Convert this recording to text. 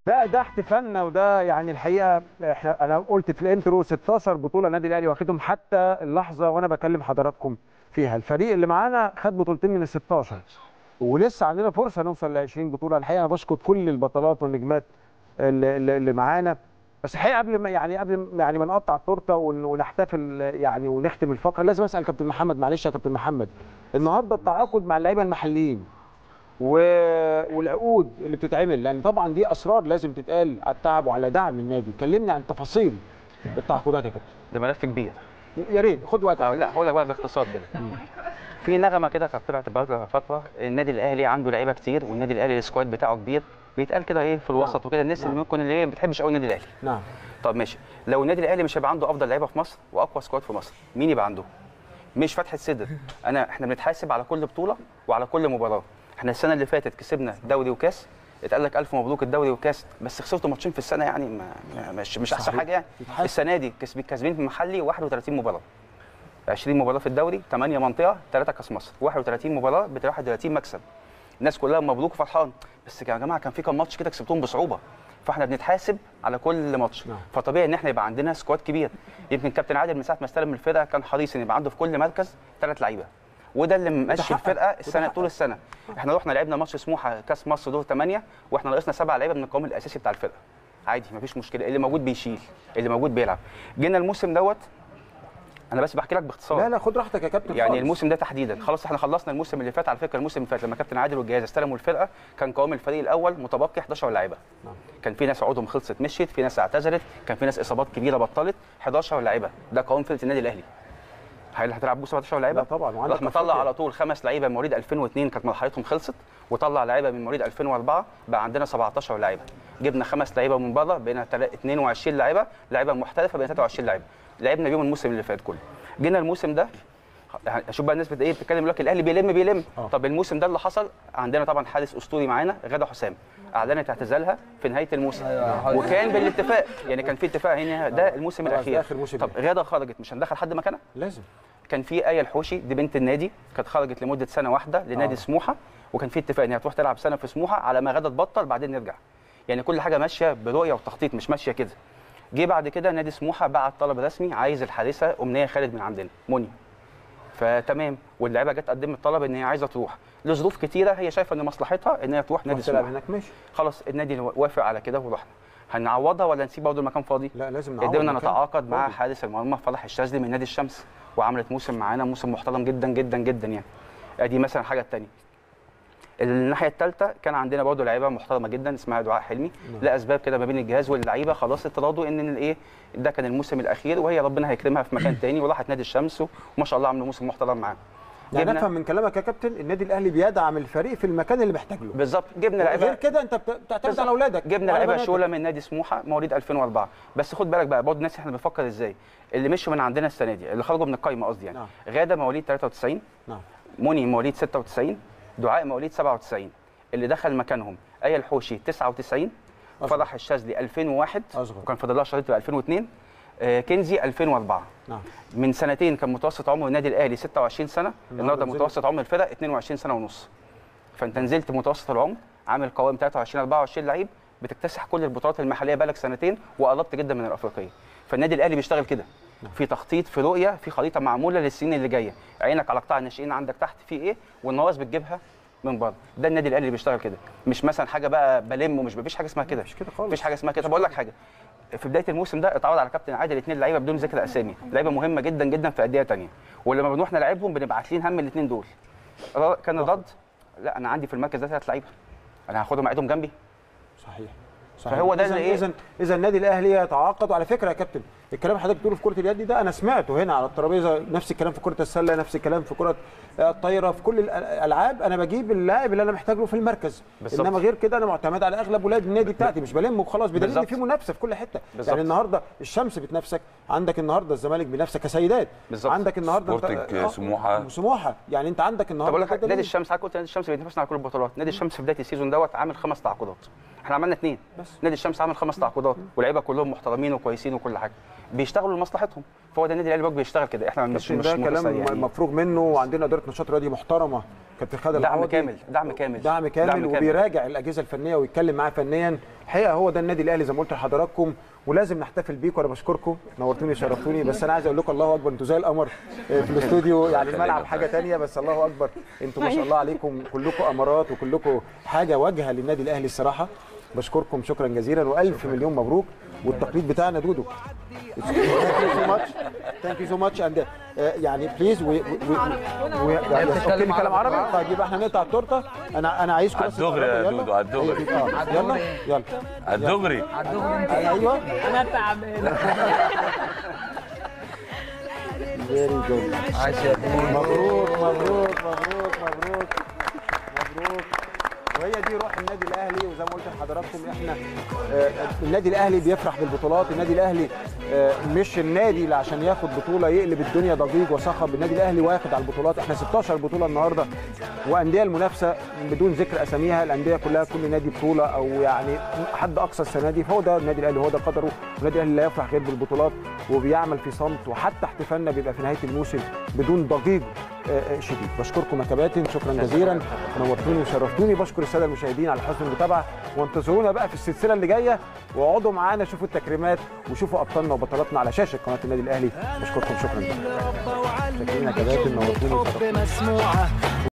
لا ده احتفالنا وده يعني الحقيقه احنا انا قلت في الانترو 16 بطوله النادي الاهلي واخدهم حتى اللحظه وانا بكلم حضراتكم فيها الفريق اللي معانا خد بطولتين من ال 16 ولسه عندنا فرصه نوصل ل 20 بطوله الحقيقه انا بشكر كل البطولات والنجمات اللي, اللي اللي معانا بس الحقيقه قبل ما يعني قبل ما- يعني ما نقطع التورته ون- ونحتفل يعني ونختم الفقره لازم اسال كابتن محمد معلش يا كابتن محمد النهارده التعاقد مع اللعيبه المحليين و... والعقود اللي بتتعمل لان طبعا دي اسرار لازم تتقال على التعب وعلى دعم النادي كلمني عن تفاصيل التعاقدات يا كابتن ده ملف كبير يا ريت خد وقتك أو لا هقول لك بقى باختصار كده في نغمه كده كانت طلعت بقى فتره النادي الاهلي عنده لعيبه كتير والنادي الاهلي السكواد بتاعه كبير بيتقال كده ايه في الوسط وكده الناس اللي ممكن اللي هي ما بتحبش قوي النادي الاهلي نعم طب ماشي لو النادي الاهلي مش هيبقى عنده افضل لعيبه في مصر واقوى سكواد في مصر مين يبقى عنده مش فتحه صدر انا احنا بنتحاسب على كل بطوله وعلى كل مباراه احنا السنه اللي فاتت كسبنا دوري وكاس اتقال لك الف مبروك الدوري وكاس بس خسرتوا ماتشين في السنه يعني ما ما- مش مش احسن صحيح. حاجه يعني يتحاسب. السنه دي كسب كاسبين في المحلي 31 مباراه 20 مباراه في الدوري 8 منطقه 3 كاس مصر 31 مباراه ب 31 مكسب الناس كلها مبروك وفرحان بس يا جماعه كان في كام ماتش كده كسبتهم بصعوبه فاحنا بنتحاسب على كل ماتش نعم. فطبيعي ان احنا يبقى عندنا سكواد كبير يمكن كابتن عادل من ساعه ما استلم الفرقه كان حريص ان يبقى عنده في كل مركز ثلاث لعيبه وده اللي ممشي حقك. الفرقه السنه حقك. طول السنه احنا رحنا لعبنا ماتش سموحه كاس مصر دور 8 واحنا ناقصنا سبع لعيبه من القوام الاساسي بتاع الفرقه عادي مفيش مشكله اللي موجود بيشيل اللي موجود بيلعب جينا الموسم دوت انا بس بحكي لك باختصار لا لا خد راحتك يا كابتن يعني خالص. الموسم ده تحديدا خلاص احنا خلصنا الموسم اللي فات على فكره الموسم اللي فات لما كابتن عادل والجهاز استلموا الفرقه كان قوام الفريق الاول متبقي 11 لاعيبه نعم. كان في ناس عقودهم خلصت مشيت في ناس اعتزلت كان في ناس اصابات كبيره بطلت 11 لاعيبه ده قوام فرقه النادي الاهلي هل هتلعب بوسه 11 لعيبه لا طبعا وعندك راح مطلع أفريقيا. على طول خمس لعيبه من مواليد 2002 كانت مرحلتهم خلصت وطلع لعيبه من مواليد 2004 بقى عندنا 17 لعيبه جبنا خمس لعيبه من بره بقينا تلا- 22 لعيبه لعيبه محترفه بقينا 23 لعيبه لعبنا بيهم الموسم اللي فات كله جينا الموسم ده اشوف بقى الناس بت- ايه بتتكلم يقول لك الاهلي بيلم بيلم آه. طب الموسم ده اللي حصل عندنا طبعا حارس اسطوري معانا غاده حسام اعلنت اعتزالها في نهايه الموسم وكان بالاتفاق يعني كان في اتفاق هنا ده الموسم خلاص، ده الاخير آخر موسم طب غاده خرجت مش هندخل حد مكانها لازم كان في ايه الحوشي دي بنت النادي كانت خرجت لمده سنه واحده لنادي آه. سموحه وكان في اتفاق ان هي تروح تلعب سنه في سموحه على ما غدا تبطل بعدين نرجع يعني كل حاجه ماشيه برؤيه وتخطيط مش ماشيه كده جه بعد كده نادي سموحه بعت طلب رسمي عايز الحارسه امنيه خالد من عندنا منى فتمام واللعيبه جت قدمت طلب ان هي عايزه تروح لظروف كتيره هي شايفه ان مصلحتها ان هي تروح نادي تروح تلعب سموحه هناك ماشي خلاص النادي وافق على كده ورحنا هنعوضها ولا نسيب برضه المكان فاضي لا لازم نعوض قدرنا مكان. نتعاقد مع فاضي. حارس المرمى فلاح الشاذلي من نادي الشمس وعملت موسم معانا موسم محترم جدا جدا جدا يعني ادي مثلا حاجه الثانيه الناحيه الثالثه كان عندنا برضه لعيبه محترمه جدا اسمها دعاء حلمي لاسباب كده ما بين الجهاز واللعيبه خلاص اتراضوا ان الايه ده كان الموسم الاخير وهي ربنا هيكرمها في مكان تاني وراحت نادي الشمس وما شاء الله عملوا موسم محترم معانا يعني جبنا- افهم من كلامك يا كابتن النادي الاهلي بيدعم الفريق في المكان اللي محتاج له بالظبط جبنا غير لعيبه كده انت بت- بتعتمد على اولادك جبنا وعلى لعيبه بناتك. شوله من نادي سموحه مواليد 2004 بس خد بالك بقى برضه الناس احنا بنفكر ازاي اللي مشوا من عندنا السنه دي اللي خرجوا من القايمه قصدي يعني نعم. غاده مواليد 93 نعم مني مواليد 96 دعاء مواليد 97 اللي دخل مكانهم ايه الحوشي 99 أصغر. فرح الشاذلي 2001 أصغر. وكان فاضل لها شريط في 2002 آه، كنزي 2004 نعم من سنتين كان متوسط عمر النادي الاهلي 26 سنه النهارده نزلت. متوسط عمر الفرق 22 سنه ونص فانت نزلت متوسط العمر عامل قوام 23 24 لعيب بتكتسح كل البطولات المحليه بقالك سنتين وقربت جدا من الافريقيه فالنادي الاهلي بيشتغل كده في تخطيط في رؤيه في خريطه معموله للسنين اللي جايه عينك على قطاع الناشئين عندك تحت في ايه والنواقص بتجيبها من بره ده النادي الاهلي اللي بيشتغل كده مش مثلا حاجه بقى بلم ومش مفيش حاجه اسمها كده مش كده خالص. مفيش حاجه اسمها كده طب اقول لك حاجه في بدايه الموسم ده اتعرض على كابتن عادل اثنين لعيبه بدون ذكر اسامي لعيبه مهمه جدا جدا في انديه ثانيه ولما بنروح نلعبهم بنبقى عاتلين هم الاثنين دول را- كان ضد لا انا عندي في المركز ده ثلاث لعيبه انا هاخدهم اعيدهم جنبي صحيح فهو ده اللي إيه؟ اذا اذا النادي الاهلي يتعاقد وعلى فكره يا كابتن الكلام اللي حضرتك بتقوله في كره اليد ده انا سمعته هنا على الترابيزه نفس الكلام في كره السله نفس الكلام في كره الطايره في كل الالعاب انا بجيب اللاعب اللي انا محتاج له في المركز بالظبط. انما غير كده انا معتمد على اغلب ولاد النادي بتاعتي مش بلم وخلاص بدليل ان بالظبط. في منافسه في كل حته بالظبط. يعني النهارده الشمس بتنافسك عندك النهارده الزمالك بينافسك كسيدات بالظبط. عندك النهارده أنت- سبورتنج آه، سموحة. سموحه يعني انت عندك طب النهارده اقول لك حاجة، كده نادي ليه؟ الشمس حضرتك قلت نادي الشمس بيتنافسنا على كل البطولات نادي الشمس في بدايه السيزون دوت عامل خمس تعاقدات احنا عملنا اثنين بس. نادي الشمس عامل خمس تعاقدات واللعيبه كلهم محترمين وكويسين وكل حاجه بيشتغلوا لمصلحتهم فهو ده النادي الاهلي برضه بيشتغل كده احنا مش كابتن مش ده متسيئين كلام يعني. مفروغ منه وعندنا اداره نشاط رياضي محترمه كابتن خالد دعم العوضي كامل دعم كامل دعم كامل وبيراجع الاجهزه الفنيه ويتكلم معاها فنيا الحقيقه هو ده النادي الاهلي زي ما قلت لحضراتكم ولازم نحتفل بيكم وانا بشكركم نورتوني وشرفتوني بس انا عايز اقول لكم الله اكبر انتوا زي القمر آه، في الاستوديو يعني الملعب حاجه تانية بس الله اكبر انتوا ما شاء الله عليكم كلكم امارات وكلكم حاجه واجهه للنادي الاهلي الصراحه بشكركم شكرا جزيلا والف مليون مبروك والتقليد بتاعنا دودو ثانك يو سو ماتش ثانك يو سو ماتش اند يعني بليز و بتتكلم كلام عربي؟ عربي طيب يبقى احنا نقطع التورته انا انا عايزكم بس عالدغري يا تتفرجوا، يلا. دودو، عالدغري. هي دي، آه. يلا يلا الدغري عندهم انت ايوه انا تعبان فيري جود عايش يا ابني مبروك مبروك مبروك مبروك مبروك وهي دي روح النادي الاهلي وزي ما قلت لحضراتكم احنا آه، النادي الاهلي بيفرح بالبطولات النادي الاهلي آه، مش النادي اللي عشان ياخد بطوله يقلب الدنيا ضجيج وصخب النادي الاهلي واخد على البطولات احنا 16 بطوله النهارده وانديه المنافسه بدون ذكر اساميها الانديه كلها كل نادي بطوله او يعني حد اقصى السنه دي فهو ده النادي الاهلي هو ده قدره النادي الاهلي لا يفرح غير بالبطولات وبيعمل في صمت وحتى احتفالنا بيبقى في نهايه الموسم بدون ضجيج آه، آه، شديد بشكركم يا كباتن شكرا جزيلا نورتوني وشرفتوني بشكر الساده المشاهدين على حسن المتابعه وانتظرونا بقى في السلسله اللي جايه واقعدوا معانا شوفوا التكريمات وشوفوا ابطالنا وبطلاتنا على شاشه قناه النادي الاهلي بشكركم شكرا جزيلا شكرا يا كباتن نورتوني وشرفتوني مسموعه